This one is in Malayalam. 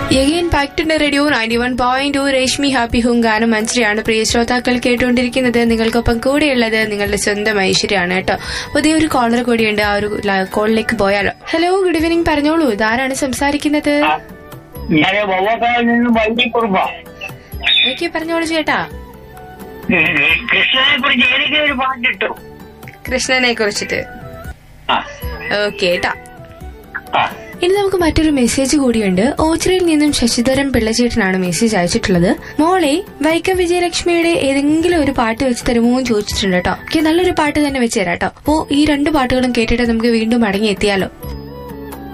എഗെയിൻ പാക്ടിന്റെ radio ninety one point two Reshmi happy home ഗാനം മഞ്ജരിയാണ് പ്രിയ ശ്രോതാക്കൾ കേട്ടുകൊണ്ടിരിക്കുന്നത് നിങ്ങൾക്കൊപ്പം കൂടെയുള്ളത് നിങ്ങളുടെ സ്വന്തം ഐശ്വര്യാണ് കേട്ടോ പുതിയ ഒരു കോളർ കൂടിയുണ്ട് ആ ഒരു ല- കോളിലേക്ക് പോയാലോ ഹലോ ഗുഡ് ഈവനിങ് പറഞ്ഞോളൂ ഇതാരാണ് സംസാരിക്കുന്നത് ഞാൻ വവ്വക്കാവിൽ നിന്ന് വണ്ടി കുറുമ്പ എനിക്ക് പറഞ്ഞോളൂ ചേട്ടാ കൃഷ്ണനെ കുറിച്ച് എനിക്ക് ഒരു പാട്ടിട്ടു കൃഷ്ണനെ കുറിച്ചിട്ട് ആ ഓക്കെ കേട്ടാ ആ ഇനി നമുക്ക് മറ്റൊരു മെസ്സേജ് കൂടിയുണ്ട് ഓച്ചിറയിൽ നിന്നും ശശിധരൻ പിള്ളച്ചേട്ടനാണ് മെസ്സേജ് അയച്ചിട്ടുള്ളത് മോളെ വൈക്കം വിജയലക്ഷ്മിയുടെ ഏതെങ്കിലും ഒരു പാട്ട് വെച്ച് തരുമോ എന്ന് ചോദിച്ചിട്ടുണ്ട് കേട്ടോ ഓക്കെ നല്ലൊരു പാട്ട് തന്നെ വെച്ച് തരാം കേട്ടോ അപ്പോ ഈ രണ്ട് പാട്ടുകളും കേട്ടിട്ട് നമുക്ക് വീണ്ടും മടങ്ങി എത്തിയാലോ